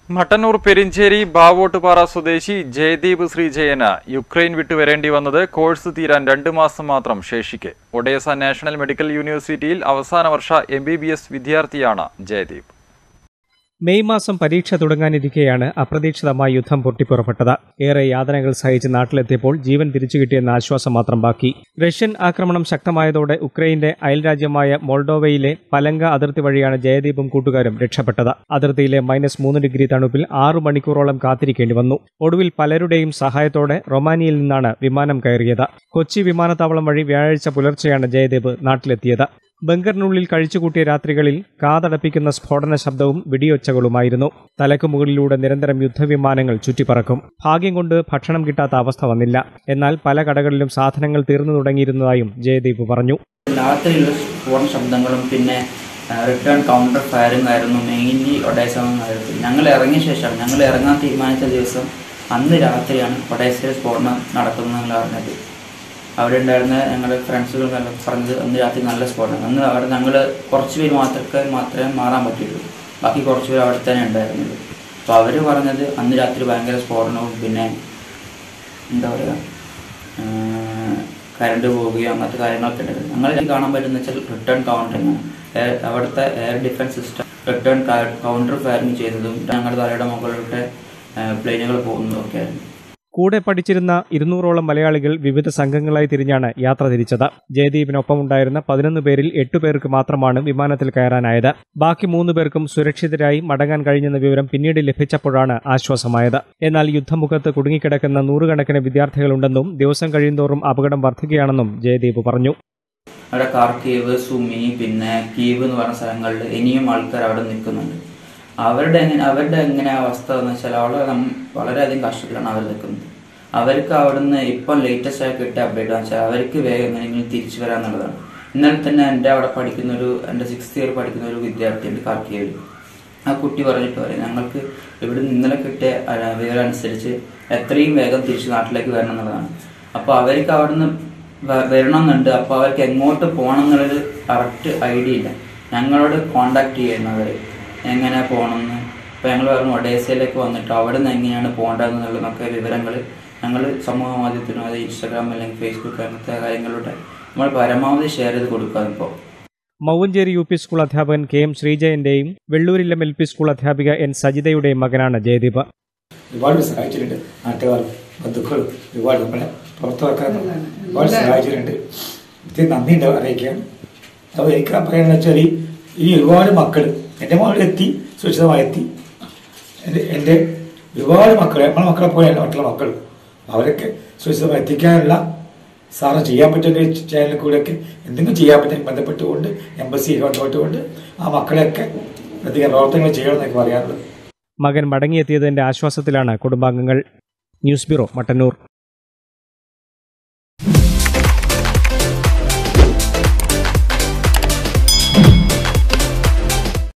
മട്ടന്നൂർ പെരിഞ്ചേരി ബാവോട്ടുപാറ സ്വദേശി ജയദീപ് ശ്രീജയന് യുക്രൈൻ വിട്ടു വരേണ്ടി വന്നത് കോഴ്സ് തീരാൻ രണ്ട് മാസം മാത്രം ശേഷിക്കെ ഒഡേസ നാഷണൽ മെഡിക്കൽ യൂണിവേഴ്സിറ്റിയിൽ അവസാന വർഷ എം വിദ്യാർത്ഥിയാണ് ജയദീപ് മെയ് മാസം പരീക്ഷ തുടങ്ങാനിരിക്കെയാണ് അപ്രതീക്ഷിതമായി യുദ്ധം പൊട്ടിപ്പുറപ്പെട്ടത് ഏറെ യാതനകൾ സഹിച്ച് നാട്ടിലെത്തിയപ്പോൾ ജീവൻ തിരിച്ചു കിട്ടിയെന്ന ആശ്വാസം മാത്രം ബാക്കി റഷ്യൻ ആക്രമണം ശക്തമായതോടെ ഉക്രൈന്റെ അയൽരാജ്യമായ മോൾഡോവയിലെ പലങ്ക അതിർത്തി വഴിയാണ് ജയദീപും കൂട്ടുകാരും രക്ഷപ്പെട്ടത് അതിർത്തിയിലെ മൈനസ് മൂന്ന് ഡിഗ്രി തണുപ്പിൽ ആറു മണിക്കൂറോളം കാത്തിരിക്കേണ്ടി വന്നു ഒടുവിൽ പലരുടെയും സഹായത്തോടെ റൊമാനിയയിൽ നിന്നാണ് വിമാനം കയറിയത് കൊച്ചി വിമാനത്താവളം വഴി വ്യാഴാഴ്ച പുലർച്ചെയാണ് ജയദേവ് നാട്ടിലെത്തിയത് ബങ്കറിനുള്ളിൽ കഴിച്ചുകൂട്ടിയ രാത്രികളിൽ കാതടപ്പിക്കുന്ന സ്ഫോടന ശബ്ദവും വെടിയൊച്ചകളുമായിരുന്നു തലക്കു മുകളിലൂടെ നിരന്തരം യുദ്ധവിമാനങ്ങൾ ചുറ്റിപ്പറക്കും ഭാഗ്യം കൊണ്ട് ഭക്ഷണം കിട്ടാത്ത അവസ്ഥ വന്നില്ല എന്നാൽ പല കടകളിലും സാധനങ്ങൾ തീർന്നു തുടങ്ങിയിരുന്നതായും ജയദീപ് പറഞ്ഞു രാത്രിയിലുള്ള സ്ഫോടന ശബ്ദങ്ങളും പിന്നെ റിട്ടേൺ കൗണ്ടർ ഫയറിംഗ് ആയിരുന്നു മെയിൻലി ഒഡേസമായിരുന്നു ഞങ്ങൾ ഇറങ്ങിയ ശേഷം ഞങ്ങൾ ഇറങ്ങാൻ തീരുമാനിച്ച ദിവസം അന്ന് രാത്രിയാണ് ഒഡേസയിൽ സ്ഫോടനം നടക്കുന്നത് ഞങ്ങൾ അറിഞ്ഞത് അവിടെ ഉണ്ടായിരുന്ന ഞങ്ങളുടെ ഫ്രണ്ട്സുകൾ നല്ല പറഞ്ഞത് അന്ന് രാത്രി നല്ല സ്ഫോടനം അന്ന് അവിടെ ഞങ്ങൾ കുറച്ച് പേര് മാത്രമേ മാത്രമേ മാറാൻ പറ്റുള്ളൂ ബാക്കി കുറച്ച് പേര് അവിടെ തന്നെ ഉണ്ടായിരുന്നത് അപ്പോൾ അവർ പറഞ്ഞത് അന്ന് രാത്രി ഭയങ്കര സ്ഫോടനവും പിന്നെ എന്താ പറയുക കറണ്ട് പോവുകയോ അങ്ങനത്തെ കാര്യങ്ങളൊക്കെ ഉണ്ടായിരുന്നു ഞങ്ങൾ കാണാൻ പറ്റുന്ന വെച്ചാൽ റിട്ടേൺ കൗണ്ടറിങ് ആണ് അവിടുത്തെ air defence system return counter firing ചെയ്തതും ഞങ്ങളുടെ തലയുടെ മുകളിലൂടെ പ്ലെയിനുകൾ പോകുന്നതും ഒക്കെ ആയിരുന്നു കൂടെ പഠിച്ചിരുന്ന ഇരുന്നൂറോളം മലയാളികൾ വിവിധ സംഘങ്ങളായി തിരിഞ്ഞാണ് യാത്ര തിരിച്ചത് ജയദീപിനൊപ്പമുണ്ടായിരുന്ന പതിനൊന്ന് പേരിൽ എട്ടു പേർക്ക് മാത്രമാണ് വിമാനത്തിൽ കയറാനായത് ബാക്കി മൂന്ന് പേർക്കും സുരക്ഷിതരായി മടങ്ങാൻ കഴിഞ്ഞെന്ന വിവരം പിന്നീട് ലഭിച്ചപ്പോഴാണ് ആശ്വാസമായത് എന്നാൽ യുദ്ധമുഖത്ത് കുടുങ്ങിക്കിടക്കുന്ന നൂറുകണക്കിന് വിദ്യാർത്ഥികളുണ്ടെന്നും ദിവസം കഴിയുന്തോറും അപകടം വർദ്ധിക്കുകയാണെന്നും ജയദീപ് പറഞ്ഞു അവിടെ കാർക്കീവ് സുമി പിന്നെ കീവ് എന്ന് പറഞ്ഞ സ്ഥലങ്ങളിൽ ഇനിയും ആൾക്കാർ അവിടെ നിൽക്കുന്നുണ്ട് അവരുടെ എങ്ങനെ അവരുടെ എങ്ങനെ അവസ്ഥ എന്ന് വെച്ചാൽ അവിടെ നം- വളരെയധികം കഷ്ടത്തിലാണ് അവർ നിൽക്കുന്നത് അവർക്ക് അവിടുന്ന് ഇപ്പം ലേറ്റസ്റ്റ് ആയി കിട്ടിയ അപ്ഡേറ്റ് എന്ന് വെച്ചാൽ അവർക്ക് വേഗം എങ്ങനെയെങ്കിലും തിരിച്ചു വരാന്നുള്ളതാണ് ഇന്നലെ തന്നെ എൻ്റെ അവിടെ പഠിക്കുന്ന ഒരു എൻ്റെ സിക്സ്ത് ഇയർ പഠിക്കുന്ന ഒരു വിദ്യാർത്ഥിയുണ്ട് കാർക്കിയയിൽ ആ കുട്ടി പറഞ്ഞിട്ട് പറയും ഞങ്ങൾക്ക് ഇവിടെ ഇന്നലെ കിട്ടിയ അഹ് വിവരം അനുസരിച്ച് എത്രയും വേഗം തിരിച്ച് നാട്ടിലേക്ക് വരണം എന്നുള്ളതാണ് അപ്പോൾ അവർക്ക് അവിടുന്ന് വ- വരണമെന്നുണ്ട് അപ്പോൾ അവർക്ക് എങ്ങോട്ട് പോകണം എന്നുള്ളൊരു കറക്റ്റ് ഐഡിയ ഇല്ല ഞങ്ങളോട് കോണ്ടാക്ട് ചെയ്യുന്നവർ എങ്ങനെ പോകണമെന്ന് ഇപ്പോൾ ഞങ്ങൾ പറഞ്ഞു ഒഡേസയിലേക്ക് വന്നിട്ട് അവിടെ നിന്ന് എങ്ങനെയാണ് പോകേണ്ടതെന്നുള്ളതൊക്കെ വിവരങ്ങൾ ഞങ്ങൾ സമൂഹ മാധ്യമത്തിനും അതായത് ഇൻസ്റ്റാഗ്രാം അല്ലെങ്കിൽ ഫേസ്ബുക്ക് അങ്ങനത്തെ കാര്യങ്ങളിലൂടെ നമ്മൾ പരമാവധി ഷെയർ ചെയ്ത് കൊടുക്കുക ഇപ്പോൾ മൗവഞ്ചേരി യു പി സ്കൂൾ അധ്യാപകൻ കെ എം ശ്രീജയന്റെയും വെള്ളൂരില്ലം എൽ പി സ്കൂൾ അധ്യാപിക എൻ സജിതയുടെയും മകനാണ് ജയദീപ് ഒരുപാട് സഹായിച്ചിട്ടുണ്ട് നാട്ടുകാർ ബന്ധുക്കൾ ഒരുപാട് നമ്മളെ പ്രവർത്തകർ ഒരുപാട് സഹായിച്ചിട്ടുണ്ട് ഒത്തിരി നന്ദി ഉണ്ട് അറിയിക്കുകയാണ് അപ്പോൾ എനിക്ക് പറയാനുള്ള വെച്ചാൽ ഈ- ഈ ഒരുപാട് മക്കൾ എൻ്റെ മകൾ എത്തി സുരക്ഷിതമായി എത്തി എൻ്റെ എൻ്റെ ഒരുപാട് മക്കൾ നമ്മളെ മക്കളെ പോലെയല്ല മറ്റുള്ള മക്കൾ അവരൊക്കെ സുരക്ഷിതമായി എത്തിക്കാനുള്ള സാറ് ചെയ്യാൻ പറ്റുന്ന ചാനലിൽ കൂടെയൊക്കെ എന്തെങ്കിലും ചെയ്യാൻ പറ്റുന്ന ബന്ധപ്പെട്ടുകൊണ്ട് എംബസി ബന്ധപ്പെട്ടുകൊണ്ട് ആ മക്കളെയൊക്കെ പ്രത്യേക പ്രവർത്തനങ്ങൾ ചെയ്യണമെന്നൊക്കെ പറയാറുള്ളത് മകൻ മടങ്ങിയെത്തിയതിന്റെ ആശ്വാസത്തിലാണ് കുടുംബാംഗങ്ങൾ ന്യൂസ് ബ്യൂറോ മട്ടന്നൂർ